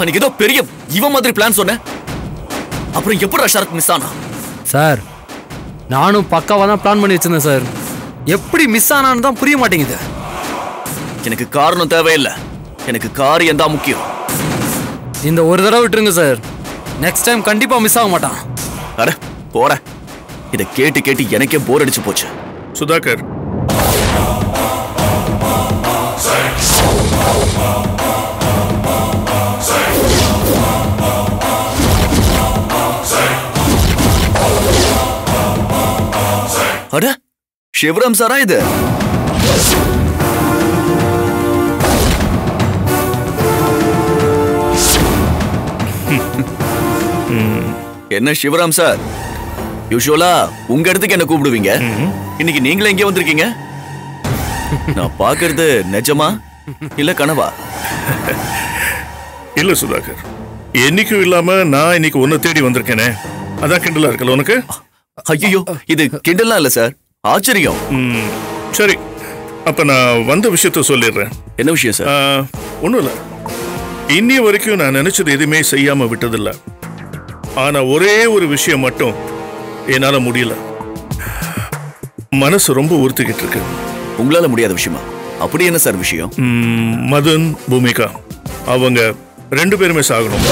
அன்னைக்கு ஏதோ பெரிய இவன் மாதிரி பிளான் சொன்ன அப்புறம் எப்படா ஷரத் மிஸ் ஆனா சார் நானும் பக்காவாக தான் பிளான் பண்ணி வச்சிருந்தேன் சார் எப்படி மிஸ் ஆனான்னு தான் புரிய மாட்டேங்குது எனக்கு காரணம் தேவையில்லை எனக்கு காரியம் தான் முக்கியம் இந்த ஒரு தடவை விட்டுருங்க சார் நெக்ஸ்ட் டைம் கண்டிப்பாக மிஸ் ஆக மாட்டான் அட போற இதை கேட்டு கேட்டு எனக்கே போர் அடிச்சு போச்சு சுதாகர் அட சிவராம் சாரா இது என்ன சிவராம் சார் யூஷுவலா உங்க இடத்துக்கு என்ன கூப்பிடுவீங்க இன்னைக்கு நீங்களே இங்கே வந்திருக்கீங்க நான் பாக்குறது நிஜமா இல்ல கனவா இல்ல சுதாகர் என்னைக்கும் இல்லாம நான் இன்னைக்கு உன்னை தேடி வந்திருக்கேனே அதான் கிண்டலா இருக்கல உனக்கு ஐயோ இது கிண்டலாம் இல்ல சார் ஆச்சரியம் ம், சரி அப்ப நான் வந்த விஷயத்த சொல்லிடுறேன் என்ன விஷயம் சார் ஒன்றும் இல்லை இன்னிய வரைக்கும் நான் நினைச்சது எதுவுமே செய்யாம விட்டதில்ல ஆனா ஒரே ஒரு விஷயம் மட்டும் என்னால முடியல மனசு ரொம்ப உறுத்திக்கிட்டு இருக்கு உங்களால முடியாத விஷயமா அப்படி என்ன சார் விஷயம் ம், மதன் பூமிகா அவங்க ரெண்டு பேருமே சாகணும்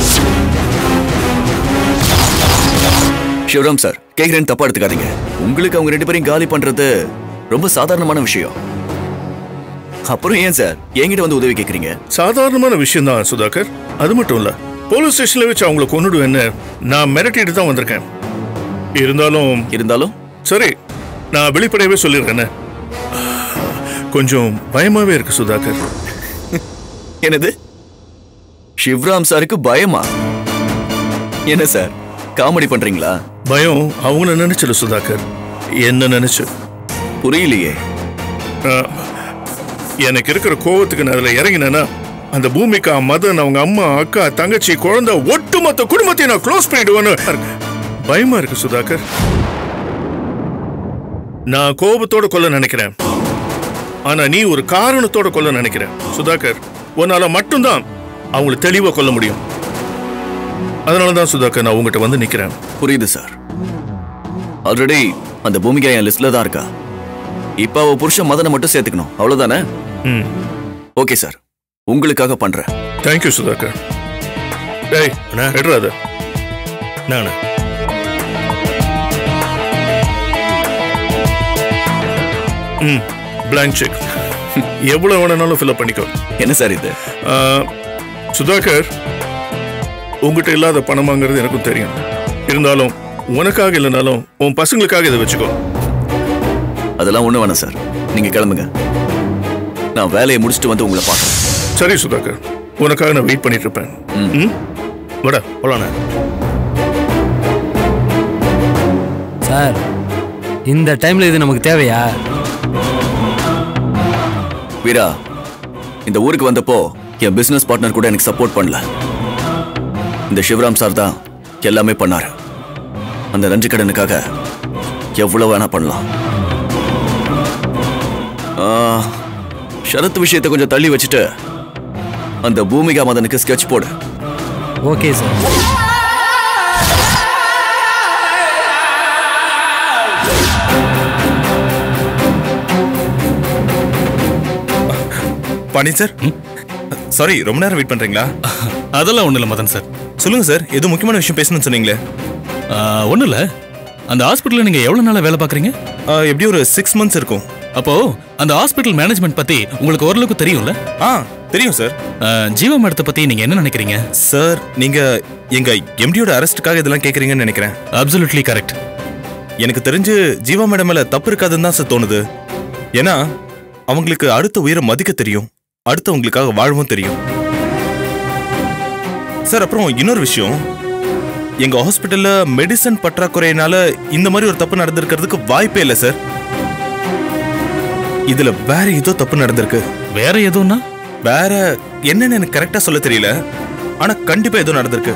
சிவராம் சார் கேக்குறேன்னு தப்பா எடுத்துக்காதீங்க உங்களுக்கு அவங்க ரெண்டு பேரையும் காலி பண்றது ரொம்ப சாதாரணமான விஷயம் அப்புறம் ஏன் சார் என்கிட்ட வந்து உதவி கேக்குறீங்க சாதாரணமான விஷயம் தான் சுதாகர் அது மட்டும் இல்ல போலீஸ் ஸ்டேஷன்ல வச்சு அவங்கள கொன்னுடுவேன்னு நான் மிரட்டிட்டு தான் வந்திருக்கேன் இருந்தாலும் இருந்தாலும் சரி நான் வெளிப்படையவே சொல்லியிருக்கேனே கொஞ்சம் பயமாவே இருக்கு சுதாகர் என்னது சிவராம் சாருக்கு பயமா என்ன சார் காமெடி பண்றீங்களா பயம் அவங்கள நினைச்சல சுதாகர் என்ன நினைச்சு புரியலையே ஆஹ், எனக்கு இருக்கிற கோவத்துக்கு நான் அதுல இறங்கினேன்னா அந்த பூமிக்கா மதன் அவங்க அம்மா அக்கா தங்கச்சி குழந்தை ஒட்டுமொத்த குடும்பத்தையும் நான் க்ளோஸ் பண்ணிடுவேன்னு இருக்கு. பயமா இருக்கு சுதாகர் நான் கோபத்தோட கொல்ல நினைக்கிறேன் ஆனா நீ ஒரு காரணத்தோட கொல்ல நினைக்கிற சுதாகர் உன்னால மட்டும்தான் அவங்கள தெளிவா கொல்ல முடியும் அதனாலதான் சுதாகர் நான் உங்ககிட்ட வந்து நிக்கிறேன் புரியுது சார் ஆல்ரெடி அந்த பூமிகா என் லிஸ்ட்ல தான் இருக்கா இப்ப அவ புருஷன் மதனை மட்டும் சேர்த்துக்கணும் அவ்வளவுதானே ம் ஓகே சார் உங்களுக்காக பண்றேன் தேங்க்யூ சுதாகர் டேய் எடுறாத நானே ம் blank செக் எவ்வளவு வேணும்னாலும் ஃபில்அப் பண்ணிக்கோ என்ன சார் இது ஆ, சுதாகர் உங்ககிட்ட இல்லாத பணமாங்கிறது எனக்கும் தெரியும் இருந்தாலும் உனக்காக இல்லைனாலும் உன் பசங்களுக்காக இதை வச்சுக்கோ அதெல்லாம் ஒண்ணு வேணாம் சார் நீங்க கிளம்புங்க நான் வேலையை முடிச்சுட்டு வந்து உங்களை பார்க்கறேன் சரி சுதாகர் உனக்காக நான் வெயிட் பண்ணிட்டு இருப்பேன் ம் வடா போலாண்ணே சார் இந்த டைம்ல இது நமக்கு தேவையா வீரா இந்த ஊருக்கு வந்தப்போ என் பிசினஸ் பார்ட்னர் கூட எனக்கு சப்போர்ட் பண்ணல இந்த சிவராம் சார் தான் எல்லாமே பண்ணாரு அந்த நன்றி கடனுக்காக எவ்வளவு வேணா பண்ணலாம் ஆ, ஷரத் விஷயத்தை கொஞ்சம் தள்ளி வச்சுட்டு அந்த பூமிகா மதனுக்கு ஸ்கெட்ச் போடு ஓகே சார் பாணி சார் சாரி ரொம்ப நேரம் வெயிட் பண்றீங்களா அதெல்லாம் ஒன்றும் இல்லை மதன் சார் சொல்லுங்க சார் ஏதோ முக்கியமான விஷயம் பேசணும்னு சொன்னீங்களே ஒன்றும் இல்லை அந்த ஹாஸ்பிட்டலில் நீங்கள் எவ்வளோ நாளாக வேலை பார்க்குறீங்க ஆ, எப்படி ஒரு சிக்ஸ் மந்த்ஸ் இருக்கும் அப்போ அந்த ஹாஸ்பிட்டல் மேனேஜ்மெண்ட் பத்தி உங்களுக்கு ஓரளவுக்கு தெரியும்ல ஆ தெரியும் சார் அஹ், ஜீவா மேடத்தை பத்தி நீங்க என்ன நினைக்கிறீங்க சார் நீங்க எங்க எம்டியோட அரெஸ்ட்டுக்காக இதெல்லாம் கேக்குறீங்கன்னு நினைக்கிறேன் அப்சல்யூட்லி கரெக்ட் எனக்கு தெரிஞ்சு ஜீவா மேடம் மேல தப்பு இருக்காதுன்னு தான் சார் தோணுது ஏன்னா அவங்களுக்கு அடுத்த உயிரை மதிக்க தெரியும் அடுத்தவங்களுக்காக வாழவும் தெரியும் சார் அப்புறம் இன்னொரு விஷயம் எங்க ஹாஸ்பிட்டல்ல மெடிசன் பற்றாக்குறையினால இந்த மாதிரி ஒரு தப்பு நடந்திருக்கிறதுக்கு வாய்ப்பே இல்லை சார் இதுல வேற ஏதோ தப்பு நடந்திருக்கு வேற எதுவும்னா வேற என்னன்னு எனக்கு கரெக்டா சொல்ல தெரியல ஆனா கண்டிப்பா ஏதோ நடந்திருக்கு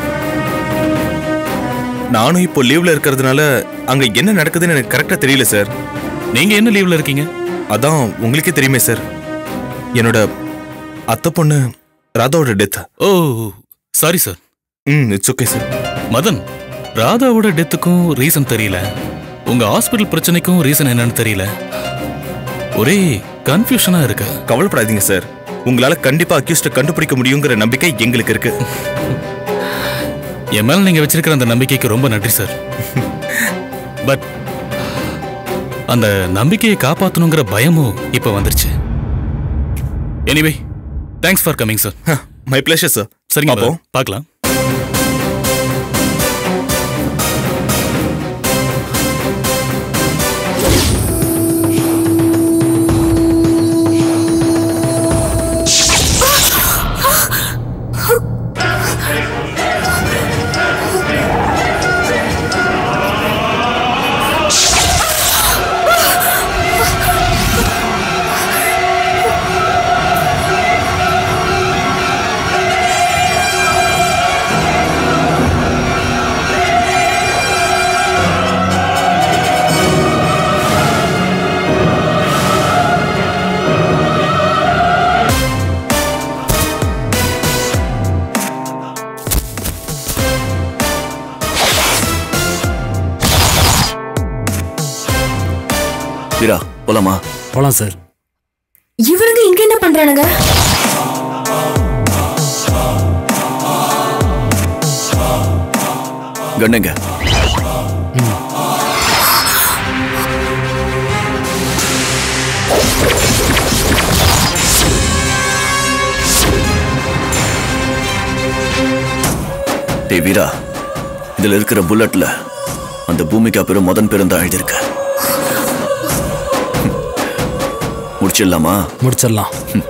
நானும் இப்போ லீவ்ல இருக்கிறதுனால அங்க என்ன நடக்குதுன்னு எனக்கு கரெக்டா தெரியல சார் நீங்க என்ன லீவ்ல இருக்கீங்க அதான் உங்களுக்கே தெரியுமே சார் என்னோட அத்தை பொண்ணு ராதாவோட death oh sorry sir hmm it's okay sir Madan ராதாவோட டெத்துக்கும் ரீசன் தெரியல உங்க ஹாஸ்பிட்டல் பிரச்சனைக்கும் ரீசன் என்னன்னு தெரியல ஒரே கன்ஃபியூஷனா இருக்கு கவலைப்படாதீங்க சார் உங்களால கண்டிப்பா அக்யூஸ்ட கண்டுபிடிக்க முடியுங்கிற நம்பிக்கை எங்களுக்கு இருக்கு என் மேல நீங்க வச்சிருக்கிற அந்த நம்பிக்கைக்கு ரொம்ப நன்றி சார் பட் அந்த நம்பிக்கையை காப்பாத்தணுங்கிற பயமும் இப்ப வந்துருச்சு anyway thanks for coming sir my pleasure sir சரிங்க அப்போ மதன், பார்க்கலாம் வீரா போலாமா போலாம் சார் இவனுங்க இங்க என்ன பண்றானுங்க கண்ணுங்க டேய் வீரா இதுல இருக்கிற புல்லட்ல அந்த பூமிகா பேரும் மதன் பேரும் தான் எழுதியிருக்கு முடிச்சிடலாமா முடிச்சிடலாம்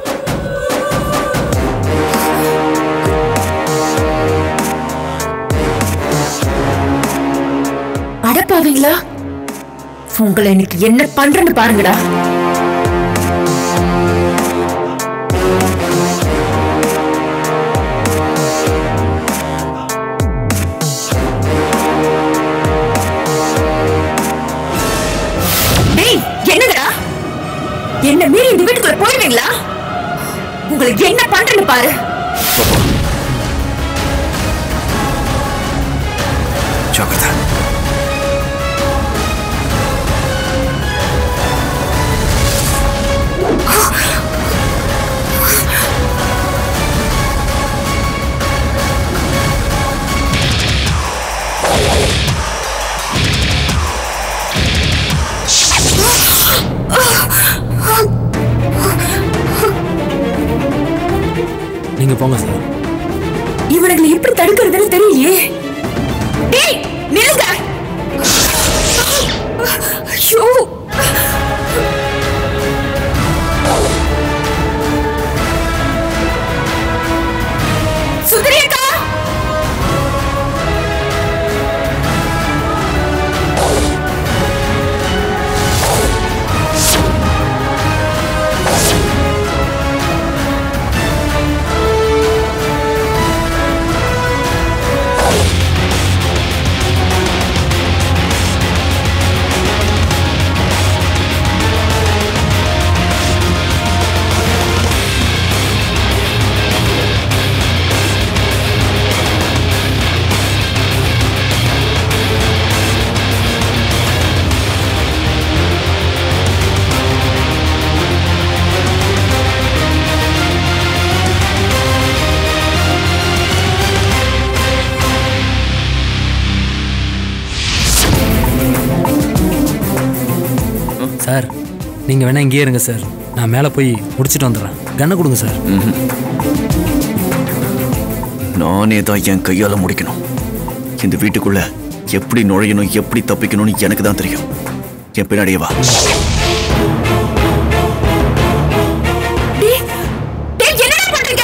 அடப்பாவீங்களா உங்களை இன்னைக்கு என்ன பண்றேன்னு பாருங்கடா டேய் என்னங்கடா என்ன மீறி இந்த வீட்டுக்குள்ள போயிடுவீங்களா உங்களை என்ன பண்றேன்னு பாரு ஜாக்கிரதை நீங்க போங்க சார் இவனுங்களை எப்படி தடுக்கிறதுன்னு தெரியலையே டேய் நில்லுங்க ஐயோ சுந்தரி அக்கா சார் நீங்க வேணா இங்கேயே இருங்க சார் நான் மேலே போய் முடிச்சிட்டு வந்துடுறேன் கண்ணை கொடுங்க சார் நானே தான் என் கையால முடிக்கணும் இந்த வீட்டுக்குள்ள எப்படி நுழையணும் எப்படி தப்பிக்கணும்னு எனக்கு தான் தெரியும் என் பின்னாடியே வா டேய் டேய் என்னடா பண்றீங்க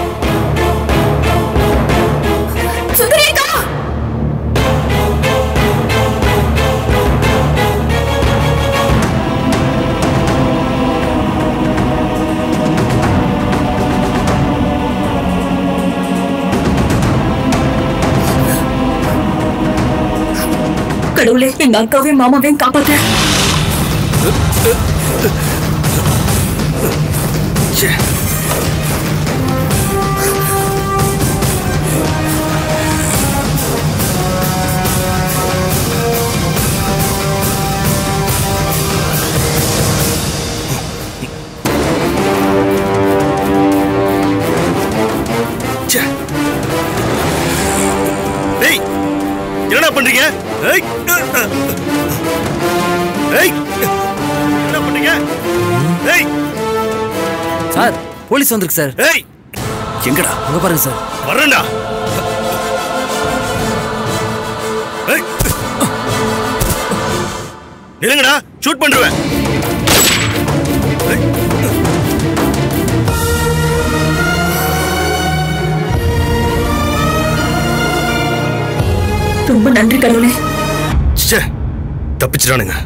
சுந்தரி அக்கா கடவுளே எங்க அக்காவையும் மாமாவையும் காப்பாத்த ஏய் ஏய் என்ன பண்ணீங்க ஏய் சார் போலீஸ் வந்திருக்கு சார் ஏய் எங்கடா அங்க பாருங்க சார் வரேன்டா ஏய் நில்லுங்கடா ஷூட் பண்ணுவேன் ரொம்ப நன்றி கடவுளே ச்சே தப்பிச்சிட்டானுங்க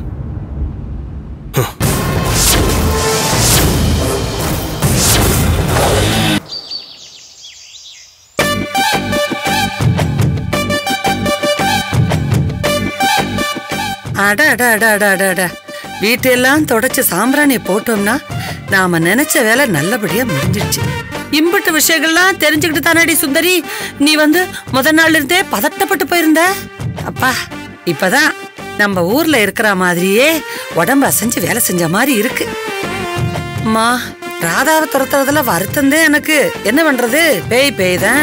அட அட அட அட அட அட வீட்டெல்லாம் தொடச்சு சாம்பிராணியை போட்டோம்னா நாம நினைச்ச வேலை நல்லபடியா முடிஞ்சிடுச்சு இம்புட்டு விஷயங்கள்லாம் தெரிஞ்சுக்கிட்டு தானடி சுந்தரி நீ வந்து முத நாள்ல இருந்தே பதட்டப்பட்டு போயிருந்த அப்பா இப்பதான் நம்ம ஊர்ல இருக்கிற மாதிரியே உடம்பு அசைஞ்சு வேலை செஞ்ச மாதிரி இருக்கு அம்மா ராதாவை துரத்துறதுல வருத்தம் தான் எனக்கு என்ன பண்றது பேய் பேய் தான்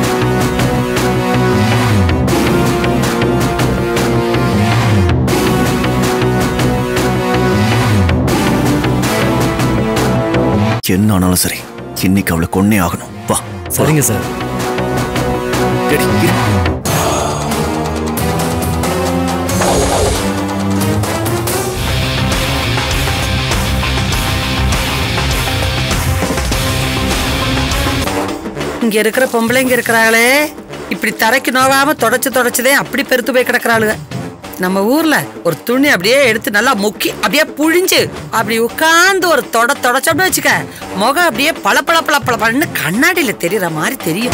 என்ன ஆனாலும் சரி இன்னைக்கு அவளை கொன்னே ஆகணும் வா சரிங்க சார் டேடி, இரு. இங்க இருக்கிற பொம்பளைங்க இருக்கிறாங்களே இப்படி தரைக்கு நோகாம தொடச்சு தொடச்சதே அப்படி பெருத்து போய் கிடக்குறாளுங்க நம்ம ஊர்ல ஒரு துணி அப்படியே எடுத்து நல்லா முக்கி அப்படியே புழிஞ்சு அப்படி உட்கார்ந்து ஒரு தொட தொடச்சோம்னு வச்சுக்க முகம் அப்படியே பள பள பள பள பளன்னு கண்ணாடியில தெரியற மாதிரி தெரியும்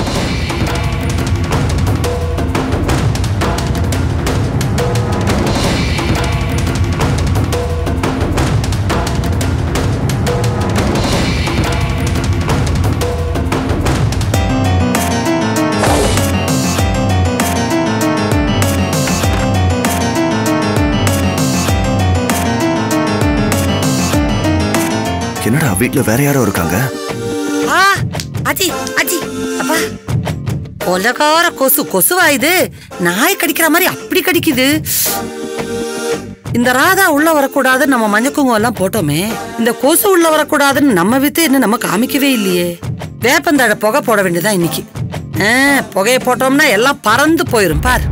என்னடா வீட்ல வேற யாரோ இருக்காங்க ஆ அஜி அஜி அப்பா கொலகார கொசு கொசுவா இது நாய் கடிக்கிற மாதிரி அப்படி கடிக்குது இந்த ராதா உள்ள வரக்கூடாதுன்னு நம்ம மஞ்சள் குங்குமம் எல்லாம் போட்டோமே இந்த கொசு உள்ள வரக்கூடாதுன்னு நம்ம வித்து இன்னும் நம்ம காமிக்கவே இல்லையே வேப்பந்தழ புகை போட வேண்டியதான் இன்னைக்கு ஆ, புகையை போட்டோம்னா எல்லாம் பறந்து போயிரும் பார்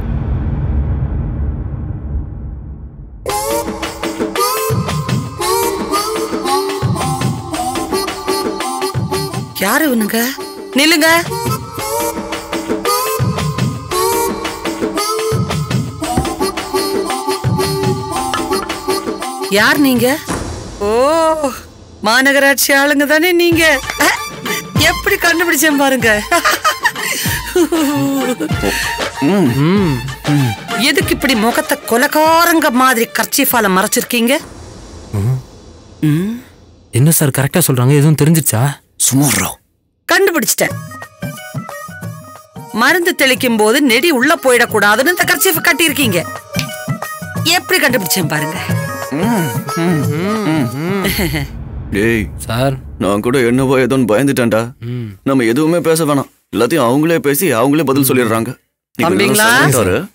யாரு இவனுங்க நில்லுங்க யார் நீங்க ஓ மாநகராட்சி ஆளுங்க தானே நீங்க அஹ், எப்படி கண்டுபிடிச்சேன் பாருங்க ம் எதுக்கு இப்படி முகத்தை கொலகாரங்க மாதிரி கர்ச்சீஃபால மறைச்சிருக்கீங்க என்ன சார் கரெக்டா சொல்றாங்க எதுவும் தெரிஞ்சிச்சா சும்மா இருடா. கண்டுபிடிச்சிட்டேன் மருந்து தெளிக்கும் போது நெடி உள்ள போயிடக்கூடாதுன்னு இந்த கர்ச்சீஃப் கட்டியிருக்கீங்க எப்படி கண்டுபிடிச்சேன் பாருங்க டேய் சார் நான் கூட என்னவோ ஏதோன்னு பயந்துட்டேன்டா ம் நம்ம எதுவுமே பேச வேணாம் எல்லாத்தையும் அவங்களே பேசி அவங்களே பதில் சொல்லிடுறாங்க நீ கொஞ்ச நேரம் தம்பிங்களா? silent ஆ இரு.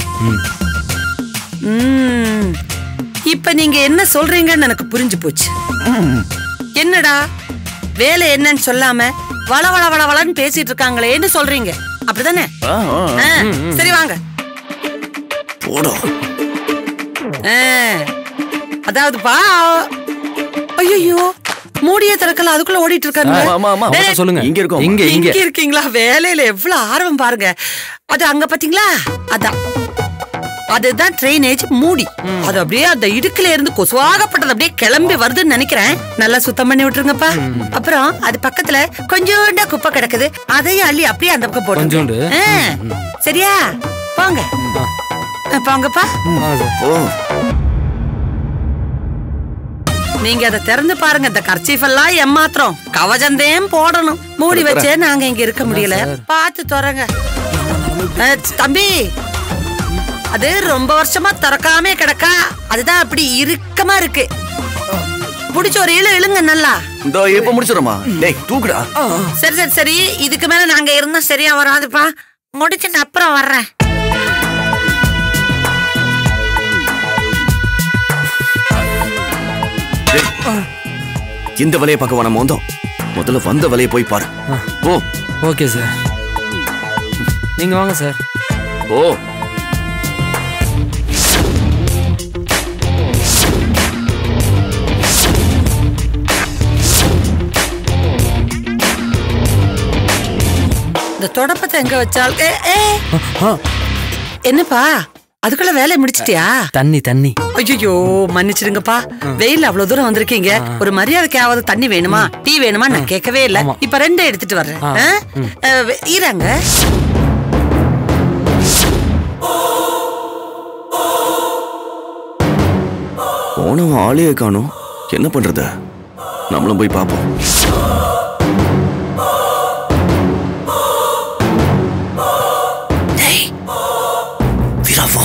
ம். இப்ப நீங்க என்ன சொல்றீங்கன்னு எனக்கு புரிஞ்சு போச்சு என்னடா வேலை என்னன்னு சொல்லாம வள வள வள வளன்னு பேசிட்டு இருக்காங்களேன்னு சொல்றீங்க அப்படிதானே ஆ, ஆ, ஆ. ஆ, சரி வாங்க போடா ஆ, அதாவதுப்பா ஐயோ மூடிய திறக்கல அதுக்குள்ள ஓடிட்டு இருக்காங்க ஆமா, ஆமா, ஆமா. டேய், அவர்ட்ட சொல்லுங்க இங்க இருக்கோம். இங்க இங்க இங்க இருக்கீங்களா வேலையில எவ்வளவு ஆர்வம் பாருங்க அது அங்க பாத்தீங்களா அதான் அதுதான் ட்ரைனேஜ் மூடி அது அப்படியே அந்த இடுக்குல இருந்து கொசுவாகப்பட்டது அப்படியே கிளம்பி வருதுன்னு நினைக்கிறேன் நல்லா சுத்தம் பண்ணி விட்டுருங்கப்பா அப்புறம் அது பக்கத்துல கொஞ்சோண்டா குப்பை கிடக்குது அதையும் அள்ளி அப்படியே அந்த பக்கம் கொஞ்சோண்டு? போட்டு ஆ, சரியா போங்க ஆ, போங்கப்பா வாங்க சார் ஓ நீங்க அதை திறந்து பாருங்க இந்த கர்ச்சீஃப் எல்லாம் ஏமாத்திரம் கவஜந்தேம் போடணும் மூடி வச்சே நாங்க இங்க இருக்க முடியல பார்த்து திறங்க அஹ், தம்பி அது ரொம்ப வருஷமா திறக்காம கிடக்கா அதுதான் அப்படி இறுக்கமா இருக்கு புடிச்ச ஒரு இழு இழுங்க நல்லா இந்த எப்ப முடிச்சிடுறோமா டேய் தூக்குடா சரி சரி சரி இதுக்கு மேல நாங்க இருந்தா சரியா வராதுப்பா முடிச்சுட்டு அப்புறம் வர்றேன் இந்த வேலையை பார்க்க வேணாம் வந்தோம் முதல்ல வந்த வேலையை போய் பாரு ஓ ஓகே சார் நீங்க வாங்க சார் ஓ இந்த தொடப்பத்தை எங்க வச்சால் ஏ, ஏ, ஆ, என்னப்பா அதுக்குள்ள வேலையை முடிச்சிட்டியா தண்ணி தண்ணி ஐயோ மன்னிச்சிடுங்கப்பா வெயில் அவ்வளவு தூரம் வந்திருக்கீங்க ஒரு மரியாதைக்காவது தண்ணி வேணுமா டீ வேணுமா நான் கேட்கவே இல்ல ஆமா. இப்ப ரெண்டு எடுத்துட்டு வர்றேன் ஆ, ஆ? அஹ், வெ- ஈராங்க போனவன் ஆளையே காணும் என்ன பண்றது நம்மளும் போய் பார்ப்போம் டேய், வீரா, வா.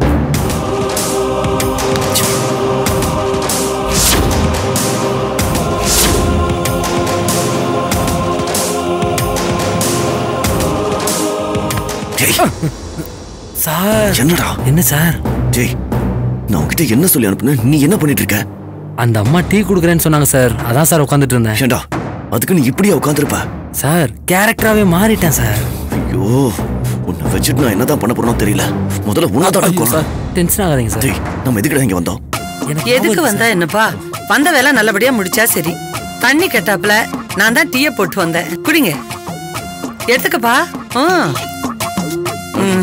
டேய், சார் என்னடா என்ன சார் ஜெய் நான் உன்கிட்ட என்ன சொல்லி அனுப்புனேன் நீ என்ன பண்ணிட்டு இருக்க அந்த அம்மா டீ குடுக்குறேன்னு சொன்னாங்க சார் அதான் சார் உட்காந்துட்டு இருந்தேன் ஏண்டா அதுக்கு நீ இப்படியா உட்காந்துருப்ப சார் கேரக்டராகவே மாறிட்டேன் சார் ஐயோ உன்னை வச்சுட்டு நான் என்னதான் பண்ண போறேனோ தெரியல முதல்ல உன்னதான் ஐயோ, சார் டென்ஷன் ஆகாதீங்க சார் டேய் நம்ம எதுக்குடா இங்க வந்தோம் எனக்கு எதுக்கு ஞாபகம் வந்தா என்னப்பா வந்த வேலை நல்லபடியா முடிச்சா சரி தண்ணி கட்டாப்புல நான் தான் டீய போட்டு வந்தேன் குடிங்க எடுத்துக்கப்பா ஆ. ம்.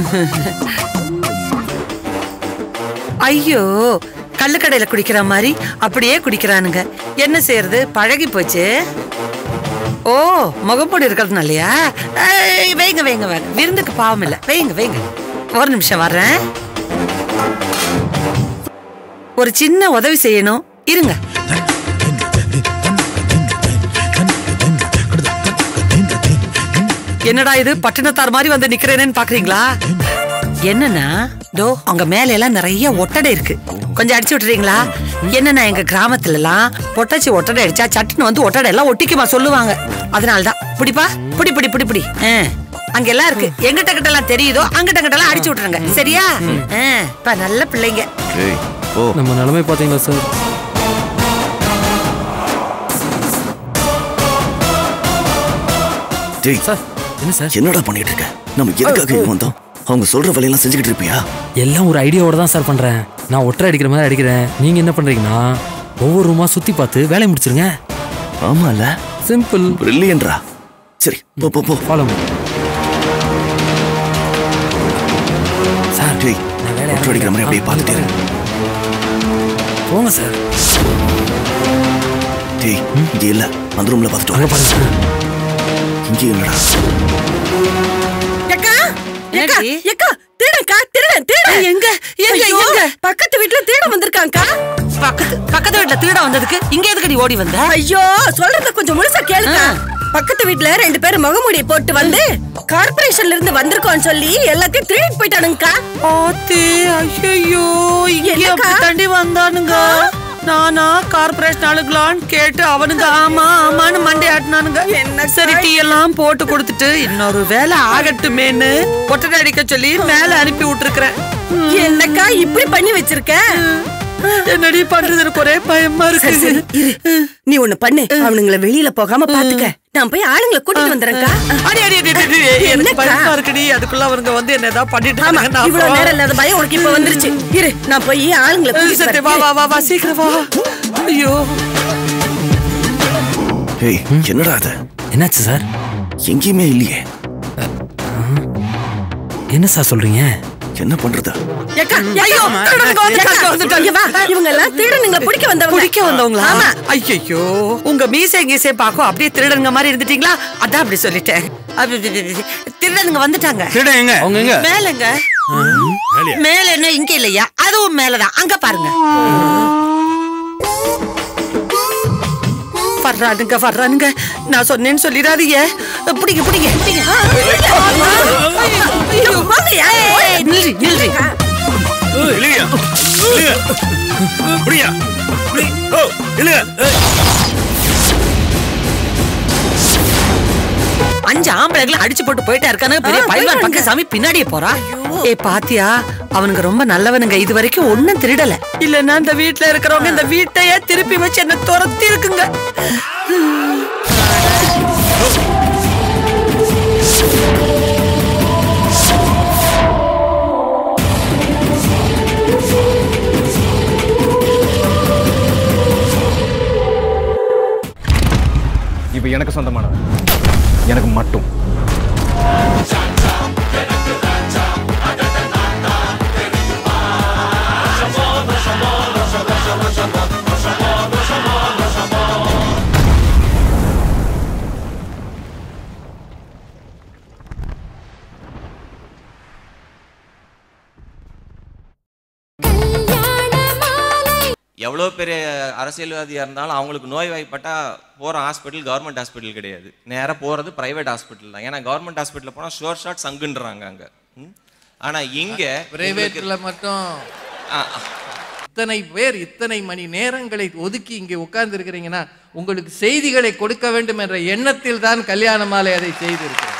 ஐயோ கள்ளுக்கடையில குடிக்கிற மாதிரி அப்படியே குடிக்கிறானுங்க என்ன செய்யறது பழகி போச்சு ஓ முகப்பொடி இருக்கிறதுனாலயா ஏய், வைங்க வைங்க வைங்க விருந்துக்கு பாவம் இல்ல வைங்க வைங்க ஒரு நிமிஷம் வர்றேன் ஒரு சின்ன உதவி செய்யணும் இருங்க என்னடா இது பட்டினத்தார் மாதிரி வந்து நிக்கிறேனேன்னு பாக்குறீங்களா என்னன்னா டோ அங்க மேல எல்லாம் நிறைய ஒட்டடை இருக்கு கொஞ்சம் அடிச்சு விட்டுறீங்களா என்னன்னா எங்க கிராமத்துல எல்லாம் பொட்டாச்சி ஒட்டடை அடிச்சா சட்டுன்னு வந்து ஒட்டடை எல்லாம் ஒட்டிக்குமா சொல்லுவாங்க அதனாலதான் பிடிப்பா பிடி பிடி பிடி பிடி ஆ. அங்க எல்லாம் இருக்கு எங்கிட்ட கிட்ட எல்லாம் தெரியுதோ அங்கிட்ட கிட்ட எல்லாம் அடிச்சு விட்டுருங்க சரியா ஆ, இப்ப நல்ல பிள்ளைங்க டேய் ஓ நம்ம நிலைமை பார்த்தீங்களா சார் டேய் சார் என்ன சார் என்னடா பண்ணிட்டு இருக்க நம்ம எதுக்காக இங்க வந்தோம் அவங்க சொல்ற வேலையெல்லாம் செஞ்சுக்கிட்டு இருப்பியா எல்லாம் ஒரு ஐடியாவோட தான் சார் பண்றேன் நான் ஒற்றை அடிக்கிற மாதிரி அடிக்கிறேன் நீங்க என்ன பண்றீங்கன்னா ஒவ்வொரு ரூமா சுத்தி பார்த்து வேலையை முடிச்சிருங்க ஆமால சிம்பிள் பிரில்லியன்ட்ரா சரி போ போ போ ஃபாலோ சார் டேய் நான் வேலையை ஒற்றை அடிக்கிற மாதிரி அப்படியே ஆ, பார்த்துட்டே இரு. போங்க சார் டேய் இங்க இல்ல அந்த ரூம்ல பார்த்துட்டு அங்க வா. பாருங்க இங்க இல்லடா எக்கா எக்கா என்னடி? எக்கா திருடன்க்கா திருடன் திருடன் எங்க எங்க ஐயோ, எங்க பக்கத்து வீட்டுல திருடன் வந்திருக்காங்கக்கா பக்கத்து பக்கத்து வீட்டுல திருட வந்ததுக்கு இங்க எதுக்கடி ஓடி வந்த ஐயோ சொல்றத கொஞ்சம் முழுசா கேளுங்க ஆ. பக்கத்து வீட்டுல ரெண்டு பேரும் முகமூடி போட்டு வந்து கார்பரேஷன்ல இருந்து வந்திருக்கோம்னு சொல்லி எல்லாத்தையும் திருடிட்டு போயிட்டானுங்கக்கா ஆத்தி ஐயோ இங்க என்னக்கா? அப்படி தாண்டி வந்தானுங்க நானா கார்பரேஷன் ஆளுங்களான்னு கேட்டு அவனுங்க ஆமா ஆமான்னு மண்டை ஆட்டினானுங்க என்னக்கா? சரி டீ எல்லாம் போட்டு கொடுத்துட்டு இன்னொரு வேலை ஆகட்டுமேன்னு ஒட்டடை அடிக்க சொல்லி மேல அனுப்பி விட்டுருக்கிறேன் என்னக்கா இப்படி பண்ணி வச்சிருக்க என்னடி பண்றது எனக்கு ஒரே பயமா சரி சரி இருக்கு இரு நீ ஒண்ணு பண்ணு அவனுங்கள வெளியில போகாம பாத்துக்க நான் போய் ஆளுங்களை கூட்டிட்டு வந்துறேன்க்கா அடி அடி அடி, அடி, அடி, எனக்கு என்னக்கா? பயமா இருக்குடி அதுக்குள்ள அவனுங்க வந்து என்ன ஏதாவது பண்ணிட்டு ஆமா இருக்காங்க, நான் இவ்வளவு அப்புறம் நேரம் இல்லாத பயம் உனக்கு இப்ப வந்துருச்சு இரு நான் போய் ஆளுங்களை கூட்டிட்டு சரி, வா வரேன் வா வா வா சீக்கிரம் வா ஐயோ ஏய் என்னடா அது என்னாச்சு சார் எங்கேயுமே இல்லையே என்ன சார் சொல்றீங்க என்ன பண்றது ஏக்கா, ஐயோ, திருடனுங்க வந்துட்டாங்க. இங்க வா, இவங்க எல்லாம் திருடனுங்களை பிடிக்க வந்தவங்க. குடிக்க வந்தவங்களா ஆமா. ஐயோ உங்க மீசை கீசை பாக்கும் அப்படியே திருடனுங்க மாதிரி இருந்துட்டீங்களா அதான் அப்படி சொல்லிட்டேன் அப்படி, அப்படி, அப்படி, திருடனுங்க வந்துட்டாங்க திருடன் எங்க அவங்க எங்க மேலங்க மேலயா? மேல என்ன இங்க இல்லையா அதுவும் மேலதான் அங்க பாருங்க வர்றானுங்க வர்றானுங்க நான் சொன்னேன்னு சொல்லிடாதீங்க பிடிங்க பிடிங்க பிடிங்க ஐயோ, வாங்கய்யா. ஏய், நில்றி நில்றி இல்லையா இல்லையா புரியா ஓ இல்லையா அஞ்சு ஆம்பளைங்களை அடிச்சு போட்டு போயிட்டா இருக்கானு பெரிய பைல்வான் பக்கம் சாமி பின்னாடியே போறா ஏ பாத்தியா அவனுங்க ரொம்ப நல்லவனுங்க இது வரைக்கும் ஒண்ணும் திருடல இல்லன்னா இந்த வீட்ல இருக்கிறவங்க இந்த வீட்டையே திருப்பி வச்சு என்ன துரத்தி இருக்குங்க இப்போ எனக்கு சொந்தமானவன் எனக்கு மட்டும் எவ்வளோ பெரிய அரசியல்வாதியாக இருந்தாலும் அவங்களுக்கு நோய் வாய்ப்பட்டா போகிற ஹாஸ்பிட்டல் கவர்மெண்ட் ஹாஸ்பிட்டல் கிடையாது நேராக போகிறது ப்ரைவேட் ஹாஸ்பிட்டல் தான் ஏன்னா கவர்மெண்ட் ஹாஸ்பிட்டலில் போனால் ஷோர் ஷாட் சங்குன்றாங்க அங்கே ஆனால் இங்கே பிரைவேட்ல மட்டும் இத்தனை பேர் இத்தனை மணி நேரங்களை ஒதுக்கி இங்கே உட்கார்ந்து இருக்கிறீங்கன்னா உங்களுக்கு செய்திகளை கொடுக்க வேண்டும் என்ற எண்ணத்தில் தான் கல்யாண மாலை அதை செய்திருக்கிறேன்